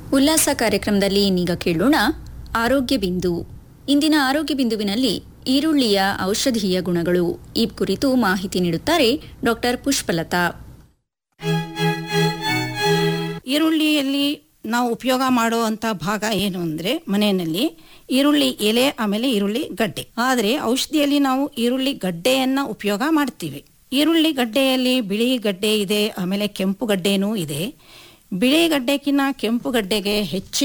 ಉಲ್ಲಾಸ ಕಾರ್ಯಕ್ರಮದಲ್ಲಿ ಇನ್ನೀಗ ಕೇಳೋಣ ಆರೋಗ್ಯ ಬಿಂದು ಇಂದಿನ ಆರೋಗ್ಯ ಬಿಂದುವಿನಲ್ಲಿ ಈರುಳ್ಳಿಯ ಔಷಧೀಯ ಗುಣಗಳು ಈ ಕುರಿತು ಮಾಹಿತಿ ನೀಡುತ್ತಾರೆ ಡಾಕ್ಟರ್ ಪುಷ್ಪಲತಾ ಈರುಳ್ಳಿಯಲ್ಲಿ ನಾವು ಉಪಯೋಗ ಮಾಡುವಂಥ ಭಾಗ ಏನು ಅಂದರೆ ಮನೆಯಲ್ಲಿ ಈರುಳ್ಳಿ ಎಲೆ ಆಮೇಲೆ ಈರುಳ್ಳಿ ಗಡ್ಡೆ ಆದರೆ ಔಷಧಿಯಲ್ಲಿ ನಾವು ಈರುಳ್ಳಿ ಗಡ್ಡೆಯನ್ನು ಉಪಯೋಗ ಮಾಡ್ತೀವಿ ಈರುಳ್ಳಿ ಗಡ್ಡೆಯಲ್ಲಿ ಬಿಳಿ ಗಡ್ಡೆ ಇದೆ ಆಮೇಲೆ ಕೆಂಪು ಗಡ್ಡೆನೂ ಇದೆ ಬಿಳಿ ಗಡ್ಡೆಗಿನ್ನ ಕೆಂಪು ಗಡ್ಡೆಗೆ ಹೆಚ್ಚಿನ